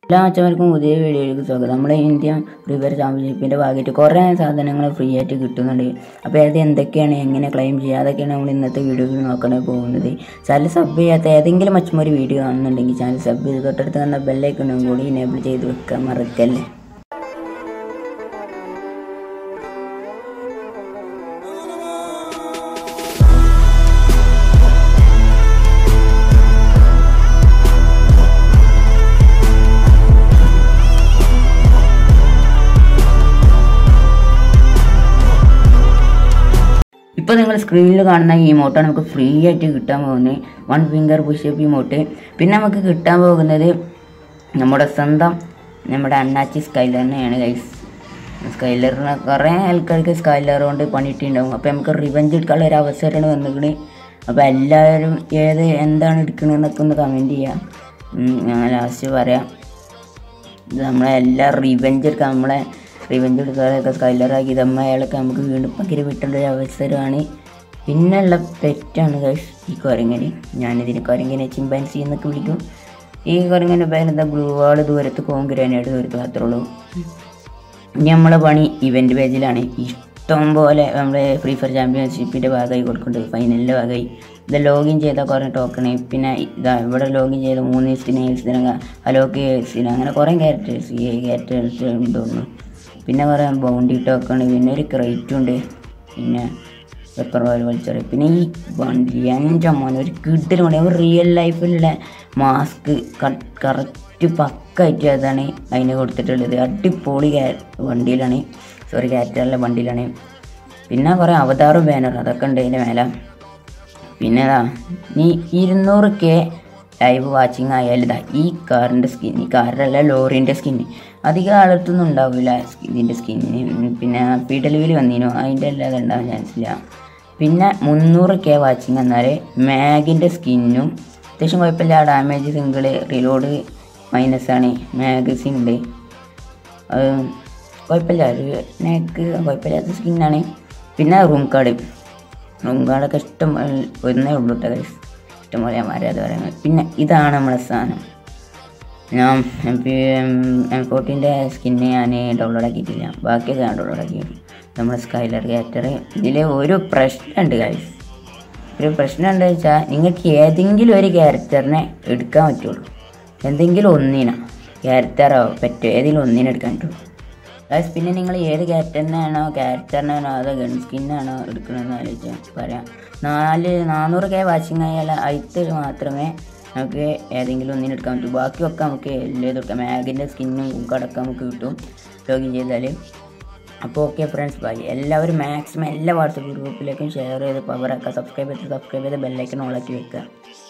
എല്ലാ അച്ഛന്മാർക്കും പുതിയ വീഡിയോയിലേക്ക് സ്വാഗതം നമ്മുടെ ഇന്ത്യ റിവർ ചാമ്പ്യൻഷിപ്പിൻ്റെ ഭാഗമായിട്ട് കുറേ സാധനങ്ങൾ ഫ്രീ ആയിട്ട് കിട്ടുന്നുണ്ട് അപ്പോൾ അത് എന്തൊക്കെയാണ് എങ്ങനെ ക്ലെയിം ചെയ്യുക അതൊക്കെയാണ് നമ്മൾ ഇന്നത്തെ വീഡിയോയിൽ നോക്കണേ പോകുന്നത് ചാനൽ സബ് ചെയ്യാത്ത ഏതെങ്കിലും അച്ഛന്മാർ വീഡിയോ കാണുന്നുണ്ടെങ്കിൽ ചാനൽ സബ് ചെയ്ത് തൊട്ടടുത്ത് കണ്ട ബെല്ലൈക്കണും കൂടി ഇനേബിൾ ചെയ്ത് വെക്കാൻ മറക്കല്ലേ ഇപ്പോൾ നിങ്ങൾ സ്ക്രീനിൽ കാണുന്ന ഈ ഇമോട്ടാണ് നമുക്ക് ഫ്രീ ആയിട്ട് കിട്ടാൻ പോകുന്നത് വൺ ഫിംഗർ പുഷപ്പ് ഇമോട്ട് പിന്നെ നമുക്ക് കിട്ടാൻ പോകുന്നത് നമ്മുടെ സ്വന്തം നമ്മുടെ അണ്ണാച്ചി സ്കൈലറിനെയാണ് ഗൈസ് സ്കൈലറിന് കുറേ ആൾക്കാർക്ക് സ്കൈലർ കൊണ്ട് പണിയിട്ടുണ്ടാവും അപ്പോൾ നമുക്ക് റിവെഞ്ച് എടുക്കാനുള്ള ഒരു അവസരമാണ് വന്നിക്കണ് അപ്പോൾ എല്ലാവരും ഏത് എന്താണ് എടുക്കണമെന്നൊക്കെ ഒന്ന് കമൻറ്റ് ചെയ്യാം ഉം, ഞാൻ ലാസ്റ്റ് പറയാം ഇത് നമ്മളെ എല്ലാ റിവെഞ്ച് എടുക്കാം നമ്മളെ റിവെഞ്ച് എടുക്കാതൊക്കെ സ്കൈലറാക്കി ഇതമ്മ അയാളൊക്കെ നമുക്ക് വീണ്ടും പകരം വിട്ടേണ്ട ഒരു അവസരമാണ് പിന്നെയുള്ള പെറ്റാണ് ഗൈസ് ഈ കുരങ്ങനെ ഞാനിതിന് കുരങ്ങനെ ചിമ്പാൻസി എന്നൊക്കെ വിളിക്കും ഈ കുരങ്ങനെ പേരെന്താ ഗ്ലൂവാൾ ദൂരത്ത് പോകും ഗ്രാനേഡ് ദൂരത്ത് മാത്രമേ ഉള്ളൂ ഇനി നമ്മളെ പണി ഇവൻ്റ് പേജിലാണ് ഇഷ്ടം പോലെ നമ്മുടെ ഫ്രീ ഫയർ ചാമ്പ്യൻഷിപ്പിൻ്റെ ഭാഗമായി കൊടുക്കുന്നുണ്ട് ഫൈനലിൻ്റെ ഭാഗമായി ഇത് ലോഗിൻ ചെയ്ത കുറേ ടോക്കണ് പിന്നെ ഇതാ ഇവിടെ ലോഗിൻ ചെയ്ത മൂന്ന് ദിവസത്തിന് ഏഴ് ദിവസത്തിന് ഹലോക്ക് ഏഴ് ദിവസത്തിന് അങ്ങനെ കുറേ ക്യാരക്ടേഴ്സ് ഈ ക്യാരക്ടേഴ്സ് ഉണ്ട് തോന്നുന്നു പിന്നെ കുറേ ബൗണ്ടി ടോക്കണ് പിന്നെ ഒരു ക്രേറ്റും ഉണ്ട് പിന്നെ പെപ്പർ ഓയിൽ വലിച്ചെറിയും പിന്നെ ഈ വണ്ടി എൻ്റെ മോനെ ഒരു കിഡിൽ പണി ഒരു റിയൽ ലൈഫിലുള്ള മാസ്ക് കറക്റ്റ് പക്കായിട്ട് അതാണ് അതിന് കൊടുത്തിട്ടുള്ളത് അടിപൊളി ക്യാ വണ്ടിയിലാണ് സോറി ക്യാരക്ടറിലെ വണ്ടിയിലാണ് പിന്നെ കുറേ അവതാറും ബാനർ അതൊക്കെ ഉണ്ട് അതിൻ്റെ മേലെ പിന്നെ ഇതാ നീ ഇരുന്നൂറ് കെ ലൈവ് വാച്ചിങ് ആയാലും ഇതാ ഈ കാറിൻ്റെ സ്കിൻ ഈ കാറിലല്ല ലോറിൻ്റെ സ്കിന്ന് അധികം ആളത്തൊന്നും ഉണ്ടാവില്ല ഇതിൻ്റെ സ്കിന്നിന് പിന്നെ പി ഡെലിവറി വന്നിനോ അതിൻ്റെ അല്ലാതെ ഉണ്ടാവാൻ ചാൻസ് ഇല്ല പിന്നെ മുന്നൂറ് കെ വാച്ചിങ് എന്നാൽ മാഗിൻ്റെ സ്കിന്നും അത്യാവശ്യം കുഴപ്പമില്ല ഡാമേജ് സിംഗിള് റിലോഡ് മൈനസ് ആണ് മാഗസിൻ ഉണ്ട് അത് കുഴപ്പമില്ല ഒരു നെക്ക് കുഴപ്പമില്ലാത്ത സ്കിന്നാണ് പിന്നെ റൂം കാർഡ് റൂം കാർഡൊക്കെ ഇഷ്ടം ഒന്നേ ഉള്ളൂ കേട്ടോ guys. ഇഷ്ടം പോലെ അത് പറയുന്നത് പിന്നെ ഇതാണ് നമ്മുടെ സാധനം ഞാൻ എം പി എം ഫോർട്ടീൻ്റെ സ്കിന്ന് ഞാൻ ഡൗൺലോഡ് ആക്കിയിട്ടില്ല ബാക്കിയൊക്കെ ഞാൻ ഡൗൺലോഡ് ആക്കി നമ്മുടെ സ്കൈലർ ക്യാരക്ടർ ഇതിൽ ഒരു പ്രശ്നമുണ്ട് ഗൈസ് ഒരു പ്രശ്നം എന്താ വെച്ചാൽ നിങ്ങൾക്ക് ഏതെങ്കിലും ഒരു ക്യാരക്ടറിനെ എടുക്കാൻ പറ്റുള്ളൂ എന്തെങ്കിലും ഒന്നിനാ ക്യാരക്ടറോ പറ്റോ ഏതെങ്കിലും ഒന്നിനെ എടുക്കാൻ പറ്റുള്ളൂ ഗൈസ് പിന്നെ നിങ്ങൾ ഏത് ക്യാരക്ടറിനാണോ ക്യാരക്ടറിനാണോ അതോ ഗൺ സ്കിന്നാണോ എടുക്കണമെന്ന് ആലോചിച്ച് പറയാം നാല് നാനൂറ് കെ വാച്ചിങ് ആയാൽ അയത്തിൽ മാത്രമേ നമുക്ക് ഏതെങ്കിലും ഒന്നിന് എടുക്കാൻ പറ്റൂ ബാക്കിയൊക്കെ നമുക്ക് എല്ലാം എടുക്കാം മാഗിൻ്റെ സ്കിന്നും കടക്കം നമുക്ക് കിട്ടും ലോഗിൻ ചെയ്താൽ അപ്പോൾ ഓക്കെ ഫ്രണ്ട്സ് ബൈ എല്ലാവരും മാക്സിമം എല്ലാ വാട്സപ്പ് ഗ്രൂപ്പിലേക്കും ഷെയർ ചെയ്ത് പവറൊക്കെ സബ്സ്ക്രൈബ് ചെയ്ത് സബ്സ്ക്രൈബ് ചെയ്ത് ബെല്ലൈക്കൺ ഓളാക്കി വെക്കുക